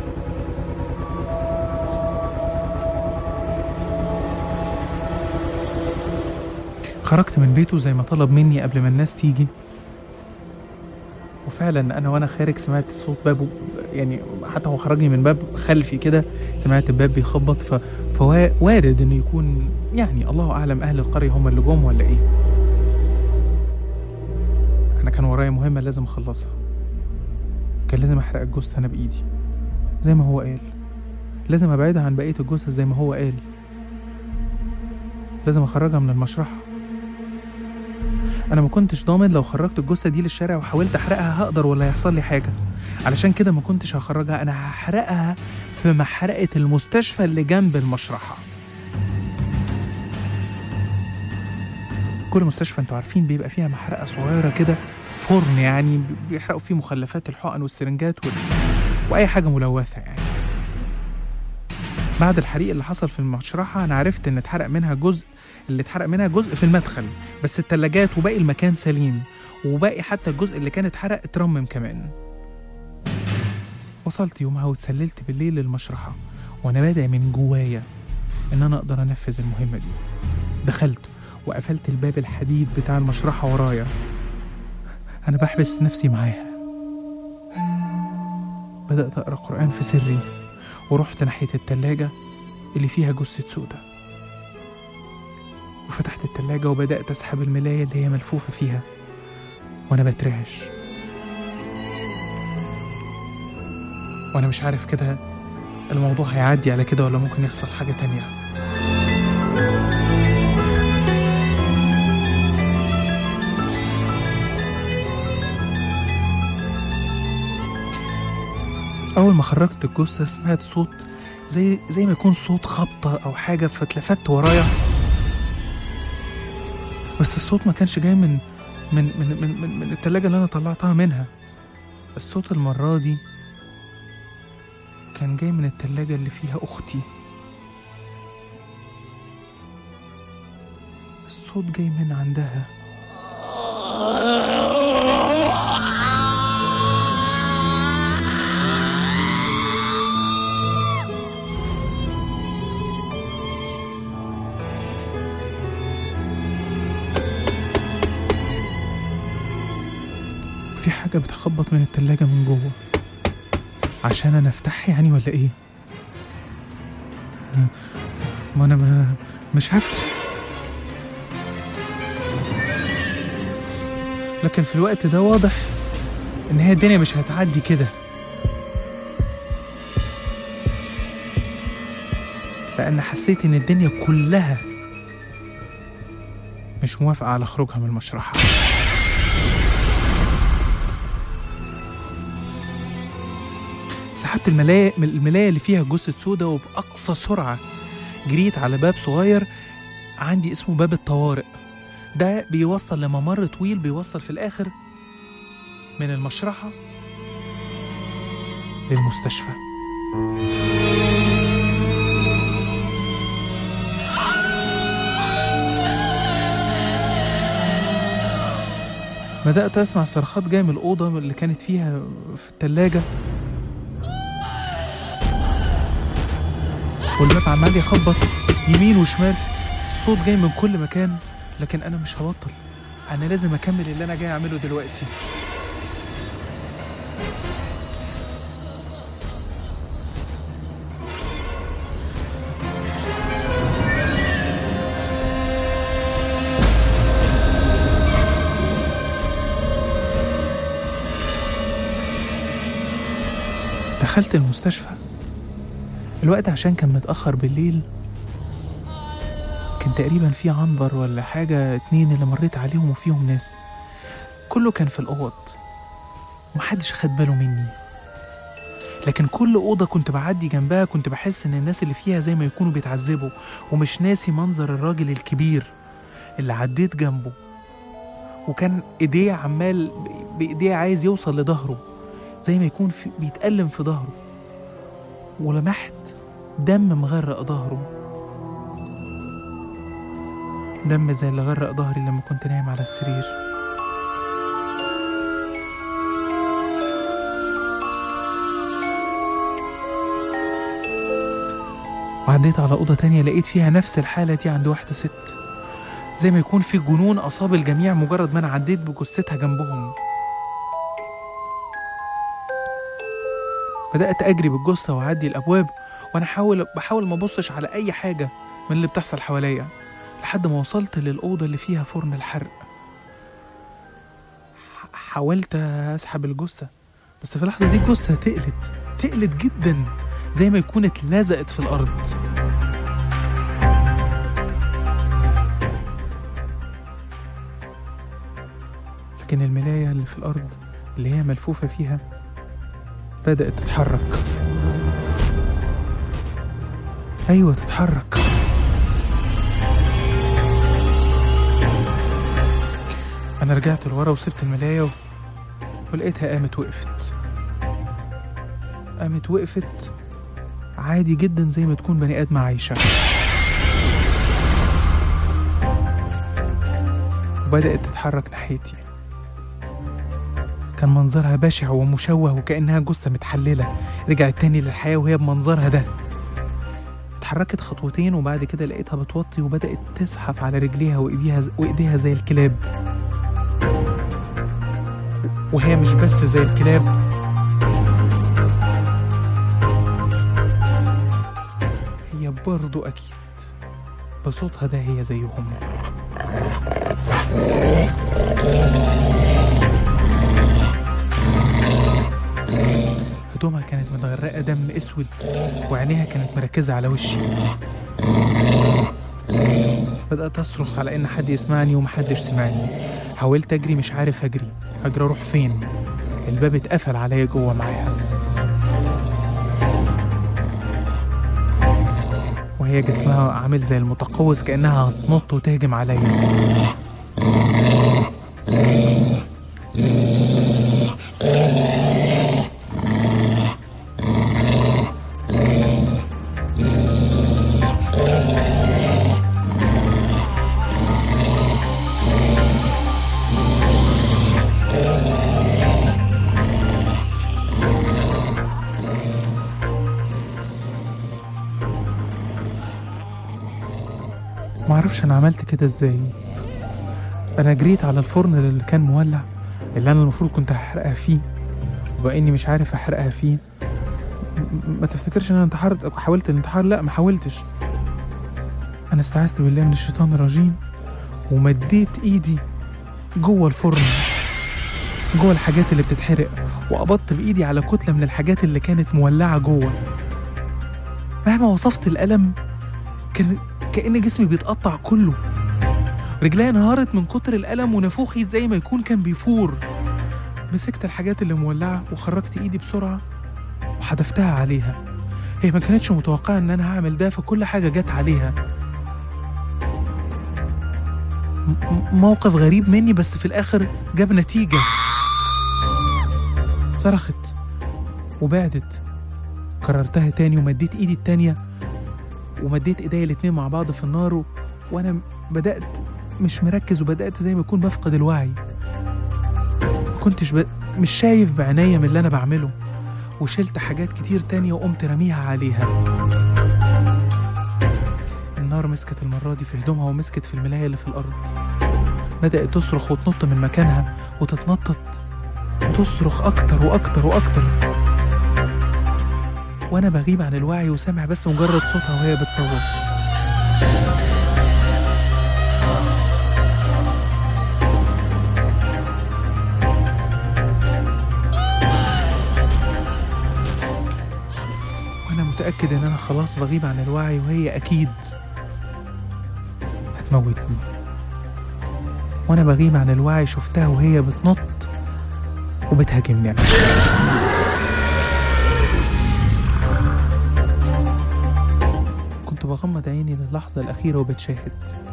Speaker 1: خرجت من بيته زي ما طلب مني قبل ما الناس تيجي وفعلا انا وانا خارج سمعت صوت بابه يعني حتى هو خرجني من باب خلفي كده سمعت الباب بيخبط ف... فوارد انه يكون يعني الله اعلم اهل القريه هم اللي جم ولا ايه انا كان ورايا مهمه لازم اخلصها كان لازم أحرق الجثة أنا بإيدي زي ما هو قال لازم أبعدها عن بقية الجثث زي ما هو قال لازم أخرجها من المشرحة أنا ما كنتش ضامن لو خرجت الجثة دي للشارع وحاولت أحرقها هقدر ولا هيحصل لي حاجة علشان كده ما كنتش هخرجها أنا هحرقها في محرقة المستشفى اللي جنب المشرحة كل مستشفى انتوا عارفين بيبقى فيها محرقة صغيرة كده فرن يعني بيحرقوا فيه مخلفات الحقن والسرنجات وال... وأي حاجة ملوثة يعني بعد الحريق اللي حصل في المشرحة أنا عرفت إن اتحرق منها جزء اللي اتحرق منها جزء في المدخل بس التلاجات وباقي المكان سليم وباقي حتى الجزء اللي كان اتحرق اترمم كمان وصلت يومها واتسللت بالليل للمشرحة وأنا بادئ من جوايا إن أنا أقدر أنفذ المهمة دي دخلت وقفلت الباب الحديد بتاع المشرحة ورايا أنا بحبس نفسي معاها بدأت أقرأ قرآن في سري ورحت ناحية التلاجة اللي فيها جثة سودة وفتحت التلاجة وبدأت أسحب الملاية اللي هي ملفوفة فيها وأنا بترعش وأنا مش عارف كده الموضوع هيعدي على كده ولا ممكن يحصل حاجة تانية أول ما خرجت الجثة سمعت صوت زي زي ما يكون صوت خبطة أو حاجة فاتلفت ورايا بس الصوت ما كانش جاي من من من من, من, من التلاجة اللي أنا طلعتها منها الصوت المرة دي كان جاي من التلاجة اللي فيها أختي الصوت جاي من عندها في حاجة بتخبط من التلاجة من جوه عشان أنا أفتحها يعني ولا إيه؟ ما أنا ما مش هفتح لكن في الوقت ده واضح إن هي الدنيا مش هتعدي كده لأن حسيت إن الدنيا كلها مش موافقة على خروجها من المشرحة سحبت الملاية الملاية اللي فيها جثة سودا وبأقصى سرعة جريت على باب صغير عندي اسمه باب الطوارئ ده بيوصل لممر طويل بيوصل في الآخر من المشرحة للمستشفى بدأت أسمع صرخات جاية من الأوضة اللي كانت فيها في التلاجة والباب عمال يخبط يمين وشمال الصوت جاي من كل مكان لكن انا مش هبطل انا لازم اكمل اللي انا جاي اعمله دلوقتي دخلت المستشفى الوقت عشان كان متأخر بالليل كان تقريبا في عنبر ولا حاجة اتنين اللي مريت عليهم وفيهم ناس كله كان في الأوض محدش خد باله مني لكن كل أوضة كنت بعدي جنبها كنت بحس إن الناس اللي فيها زي ما يكونوا بيتعذبوا ومش ناسي منظر الراجل الكبير اللي عديت جنبه وكان إيديه عمال بإيديه عايز يوصل لظهره زي ما يكون في بيتألم في ظهره ولمحت دم مغرق ظهره دم زي اللي غرق ظهري لما كنت نايم على السرير وعديت على أوضة تانية لقيت فيها نفس الحالة دي عند واحدة ست زي ما يكون في جنون أصاب الجميع مجرد ما أنا عديت بجثتها جنبهم بدأت أجري بالجثة وأعدي الأبواب وأنا حاول بحاول ما أبصش على أي حاجة من اللي بتحصل حواليا لحد ما وصلت للأوضة اللي فيها فرن الحرق ح- حاولت أسحب الجثة بس في اللحظة دي جثة تقلت تقلت جدا زي ما يكون اتلزقت في الأرض لكن الملاية اللي في الأرض اللي هي ملفوفة فيها بدأت تتحرك أيوة تتحرك أنا رجعت لورا وسبت الملاية و... ولقيتها قامت وقفت قامت وقفت عادي جدا زي ما تكون بني آدمة عايشة وبدأت تتحرك ناحيتي كان منظرها بشع ومشوه وكأنها جثة متحللة رجعت تاني للحياة وهي بمنظرها ده اتحركت خطوتين وبعد كده لقيتها بتوطي وبدأت تزحف على رجليها وإيديها وإيديها زي الكلاب وهي مش بس زي الكلاب هي برضو أكيد بصوتها ده هي زيهم هدومها كانت متغرقة دم أسود وعينيها كانت مركزة على وشي بدأت أصرخ على إن حد يسمعني ومحدش سمعني حاولت أجري مش عارف أجري أجري أروح فين الباب اتقفل عليا جوه معاها وهي جسمها عامل زي المتقوس كأنها هتنط وتهجم عليا معرفش انا عملت كده ازاي انا جريت على الفرن اللي كان مولع اللي انا المفروض كنت هحرقها فيه وبقى مش عارف احرقها فيه م- م- ما تفتكرش ان انا انتحرت او حاولت الانتحار لا ما حاولتش انا استعذت بالله من الشيطان الرجيم ومديت ايدي جوه الفرن جوه الحاجات اللي بتتحرق وقبضت بايدي على كتله من الحاجات اللي كانت مولعه جوه مهما وصفت الالم كان كأن جسمي بيتقطع كله رجلي انهارت من كتر الألم ونافوخي زي ما يكون كان بيفور مسكت الحاجات اللي مولعة وخرجت إيدي بسرعة وحدفتها عليها هي ما كانتش متوقعة إن أنا هعمل ده فكل حاجة جت عليها م- م- موقف غريب مني بس في الآخر جاب نتيجة صرخت وبعدت كررتها تاني ومديت إيدي التانية ومديت ايديا الاتنين مع بعض في النار و... وانا بدات مش مركز وبدات زي ما اكون بفقد الوعي ما كنتش ب... مش شايف بعينيا من اللي انا بعمله وشلت حاجات كتير تانية وقمت رميها عليها النار مسكت المرة دي في هدومها ومسكت في الملاية اللي في الأرض بدأت تصرخ وتنط من مكانها وتتنطط وتصرخ أكتر وأكتر وأكتر وانا بغيب عن الوعي وسامع بس مجرد صوتها وهي بتصوت وانا متاكد ان انا خلاص بغيب عن الوعي وهي اكيد هتموتني وانا بغيب عن الوعي شفتها وهي بتنط وبتهاجمني انا كنت بغمض عيني للحظة الأخيرة وبتشاهد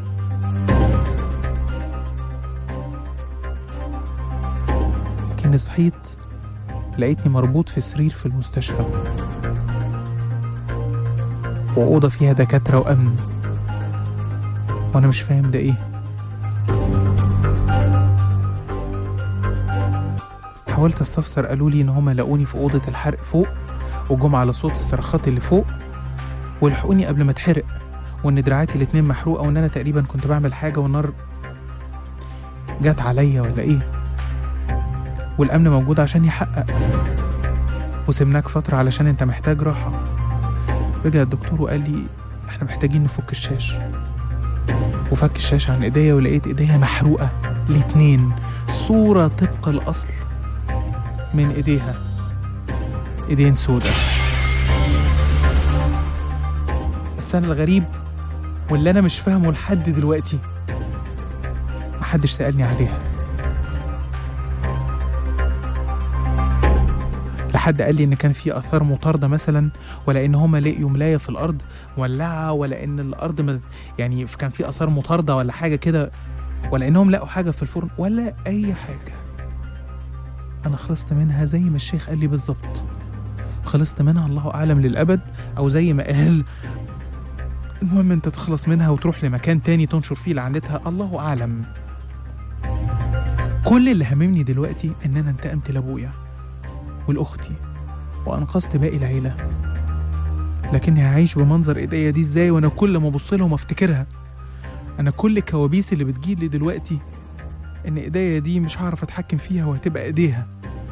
Speaker 1: لكني صحيت لقيتني مربوط في سرير في المستشفى وأوضة فيها دكاترة وأمن وأنا مش فاهم ده إيه حاولت استفسر قالوا لي إن هما لقوني في أوضة الحرق فوق وجم على صوت الصرخات اللي فوق والحقوني قبل ما اتحرق وان دراعاتي الاتنين محروقه وان انا تقريبا كنت بعمل حاجه والنار جت عليا ولا ايه والامن موجود عشان يحقق وسمناك فتره علشان انت محتاج راحه رجع الدكتور وقال لي احنا محتاجين نفك الشاش وفك الشاش عن ايديا ولقيت ايديا محروقه الاتنين صوره طبق الاصل من ايديها ايدين سودا بس انا الغريب واللي انا مش فاهمه لحد دلوقتي محدش سألني عليها لا حد قال لي ان كان في اثار مطارده مثلا ولا ان هما لقيوا ملايه في الارض مولعه ولا ان الارض مد... يعني كان في اثار مطارده ولا حاجه كده ولا انهم لقوا حاجه في الفرن ولا اي حاجه انا خلصت منها زي ما الشيخ قال لي بالظبط خلصت منها الله اعلم للابد او زي ما قال المهم انت تخلص منها وتروح لمكان تاني تنشر فيه لعنتها الله اعلم كل اللي هممني دلوقتي ان انا انتقمت لابويا ولاختي وانقذت باقي العيله لكني هعيش بمنظر ايديا دي ازاي وانا كل ما ابص لهم افتكرها انا كل الكوابيس اللي بتجيلي دلوقتي ان ايديا دي مش هعرف اتحكم فيها وهتبقى ايديها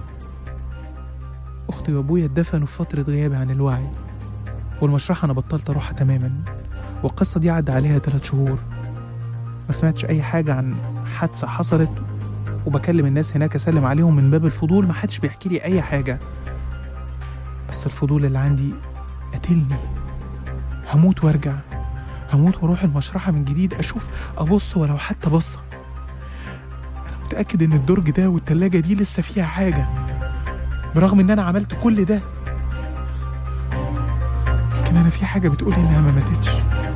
Speaker 1: اختي وابويا اتدفنوا في فتره غيابي عن الوعي والمشرحه انا بطلت اروحها تماما والقصه دي عدى عليها ثلاث شهور ما سمعتش اي حاجه عن حادثه حصلت وبكلم الناس هناك اسلم عليهم من باب الفضول ما حدش بيحكي لي اي حاجه بس الفضول اللي عندي قتلني هموت وارجع هموت واروح المشرحه من جديد اشوف ابص ولو حتى بصه انا متاكد ان الدرج ده والتلاجه دي لسه فيها حاجه برغم ان انا عملت كل ده لكن انا في حاجه بتقولي انها ما ماتتش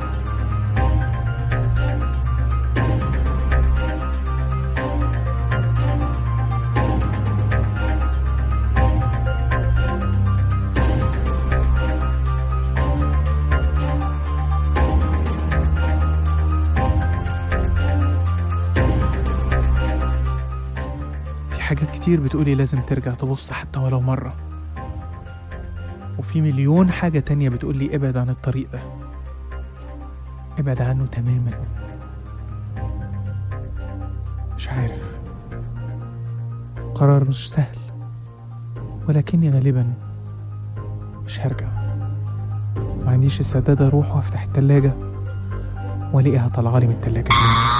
Speaker 1: في حاجات كتير بتقولي لازم ترجع تبص حتى ولو مرة وفي مليون حاجة تانية بتقولي ابعد عن الطريق ده ابعد عنه تماما مش عارف قرار مش سهل ولكني غالبا مش هرجع ما عنديش استعداد اروح وافتح التلاجة والاقيها طالعة لي من التلاجة تاني